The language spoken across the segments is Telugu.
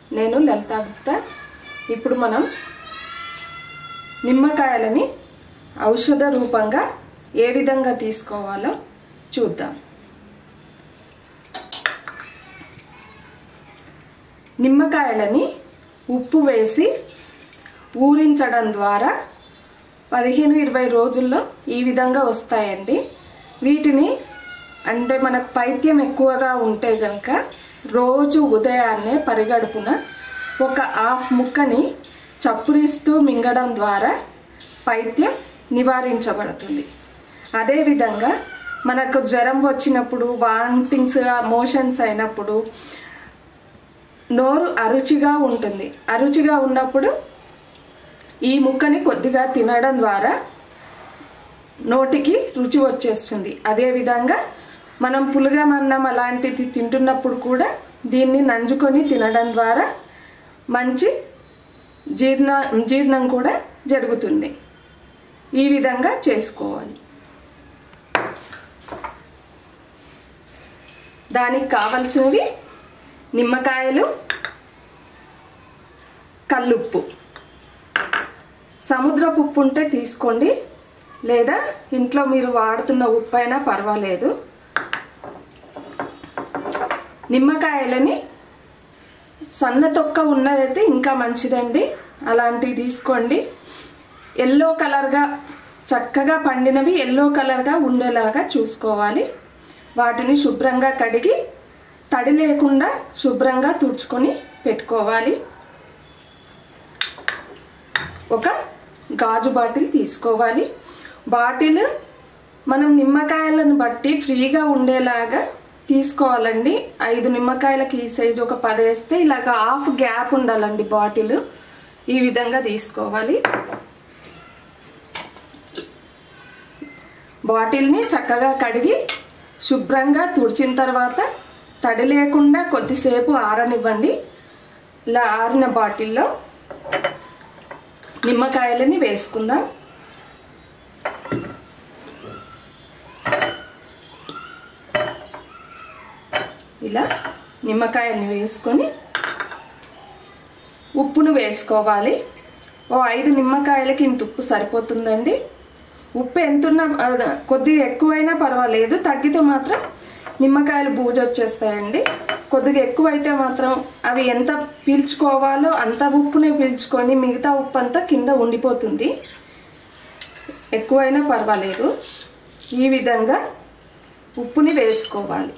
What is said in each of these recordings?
నేను లలితా గుప్తా ఇప్పుడు మనం నిమ్మకాయలని ఔషధ రూపంగా ఏ విధంగా తీసుకోవాలో చూద్దాం నిమ్మకాయలని ఉప్పు వేసి ఊరించడం ద్వారా పదిహేను ఇరవై రోజుల్లో ఈ విధంగా వస్తాయండి వీటిని అంటే మనకు పైత్యం ఎక్కువగా ఉంటే కనుక రోజు ఉదయాన్నే పరిగడుపున ఒక హాఫ్ ముక్కని చప్పురిస్తూ మింగడం ద్వారా పైత్యం నివారించబడుతుంది అదేవిధంగా మనకు జ్వరం వచ్చినప్పుడు వాంటింగ్స్ మోషన్స్ అయినప్పుడు నోరు అరుచిగా ఉంటుంది అరుచిగా ఉన్నప్పుడు ఈ ముక్కని కొద్దిగా తినడం ద్వారా నోటికి రుచి వచ్చేస్తుంది అదేవిధంగా మనం పులగమన్నం అలాంటిది తింటున్నప్పుడు కూడా దీన్ని నంజుకొని తినడం ద్వారా మంచి జీర్ణ జీర్ణం కూడా జరుగుతుంది ఈ విధంగా చేసుకోవాలి దానికి కావలసినవి నిమ్మకాయలు కల్లుప్పు సముద్రపు ఉప్పు ఉంటే తీసుకోండి లేదా ఇంట్లో మీరు వాడుతున్న ఉప్పు అయినా పర్వాలేదు నిమ్మకాయలని సన్న తొక్క ఉన్నదైతే ఇంకా మంచిదండి అలాంటివి తీసుకోండి ఎల్లో కలర్గా చక్కగా పండినవి ఎల్లో కలర్గా ఉండేలాగా చూసుకోవాలి వాటిని శుభ్రంగా కడిగి తడి లేకుండా శుభ్రంగా తుడుచుకొని పెట్టుకోవాలి ఒక గాజు బాటిల్ తీసుకోవాలి బాటిల్ మనం నిమ్మకాయలను బట్టి ఫ్రీగా ఉండేలాగా తీసుకోవాలండి ఐదు నిమ్మకాయలకి ఈ సైజు ఒక పది వేస్తే ఇలాగ హాఫ్ గ్యాప్ ఉండాలండి బాటిల్ ఈ విధంగా తీసుకోవాలి బాటిల్ని చక్కగా కడిగి శుభ్రంగా తుడిచిన తర్వాత తడి లేకుండా కొద్దిసేపు ఆరనివ్వండి ఇలా ఆరిన బాటిల్లో నిమ్మకాయలని వేసుకుందాం ఇలా నిమ్మకాయల్ని వేసుకొని ఉప్పును వేసుకోవాలి ఓ ఐదు నిమ్మకాయలకి ఇంత ఉప్పు సరిపోతుందండి ఉప్పు ఎంతున్నా కొద్దిగా ఎక్కువైనా పర్వాలేదు తగ్గితే మాత్రం నిమ్మకాయలు బూజు వచ్చేస్తాయండి కొద్దిగా ఎక్కువైతే మాత్రం అవి ఎంత పీల్చుకోవాలో అంత ఉప్పునే పీల్చుకొని మిగతా ఉప్పు అంతా కింద ఉండిపోతుంది ఎక్కువైనా పర్వాలేదు ఈ విధంగా ఉప్పుని వేసుకోవాలి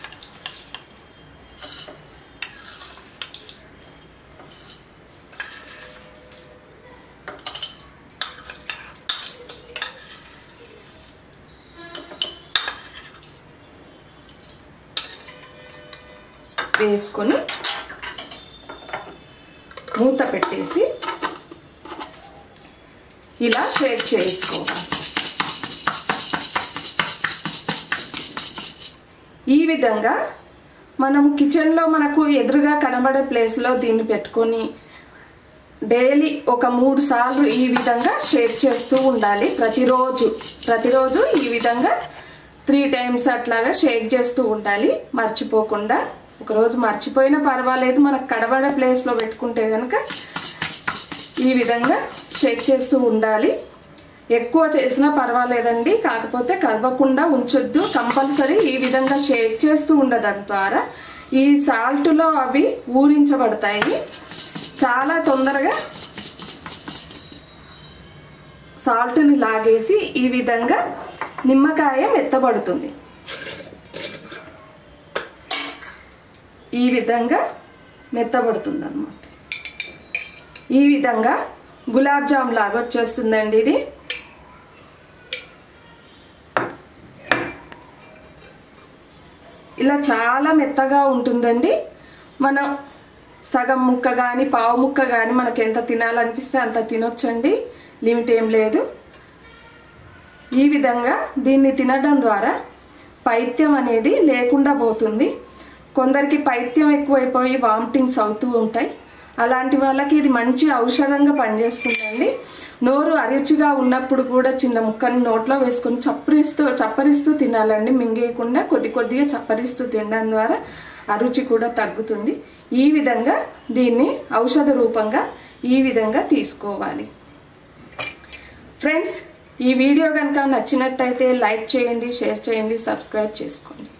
వేసుకొని మూత పెట్టేసి ఇలా షేక్ చేసుకోవాలి ఈ విధంగా మనం కిచెన్లో మనకు ఎదురుగా కనబడే ప్లేస్లో దీన్ని పెట్టుకొని డైలీ ఒక మూడు సార్లు ఈ విధంగా షేక్ చేస్తూ ఉండాలి ప్రతిరోజు ప్రతిరోజు ఈ విధంగా త్రీ టైమ్స్ అట్లాగా షేక్ చేస్తూ ఉండాలి మర్చిపోకుండా ఒకరోజు మర్చిపోయినా పర్వాలేదు మనకు కడబడే ప్లేస్లో పెట్టుకుంటే కనుక ఈ విధంగా షేక్ చేస్తూ ఉండాలి ఎక్కువ చేసినా పర్వాలేదండి కాకపోతే కదవకుండా ఉంచొద్దు కంపల్సరీ ఈ విధంగా షేక్ చేస్తూ ఉండడం ద్వారా ఈ సాల్ట్లో అవి ఊరించబడతాయి చాలా తొందరగా సాల్ట్ని లాగేసి ఈ విధంగా నిమ్మకాయ మెత్తబడుతుంది ఈ విధంగా మెత్తబడుతుంది అనమాట ఈ విధంగా గులాబ్ జామ్ లాగా వచ్చేస్తుందండి ఇది ఇలా చాలా మెత్తగా ఉంటుందండి మనం సగం ముక్క కానీ పావు ముక్క కానీ మనకి ఎంత తినాలనిపిస్తే అంత తినొచ్చండి లిమిట్ ఏం లేదు ఈ విధంగా దీన్ని తినడం ద్వారా పైత్యం అనేది లేకుండా పోతుంది కొందరికి పైత్యం ఎక్కువైపోయి వామిటింగ్స్ అవుతూ ఉంటాయి అలాంటి వాళ్ళకి ఇది మంచి ఔషధంగా పనిచేస్తుందండి నోరు అరుచిగా ఉన్నప్పుడు కూడా చిన్న ముక్కని నోట్లో వేసుకొని చప్పరిస్తూ చప్పరిస్తూ తినాలండి మింగేయకుండా కొద్ది కొద్దిగా చప్పరిస్తూ తినడం ద్వారా అరుచి కూడా తగ్గుతుంది ఈ విధంగా దీన్ని ఔషధ రూపంగా ఈ విధంగా తీసుకోవాలి ఫ్రెండ్స్ ఈ వీడియో కనుక నచ్చినట్టయితే లైక్ చేయండి షేర్ చేయండి సబ్స్క్రైబ్ చేసుకోండి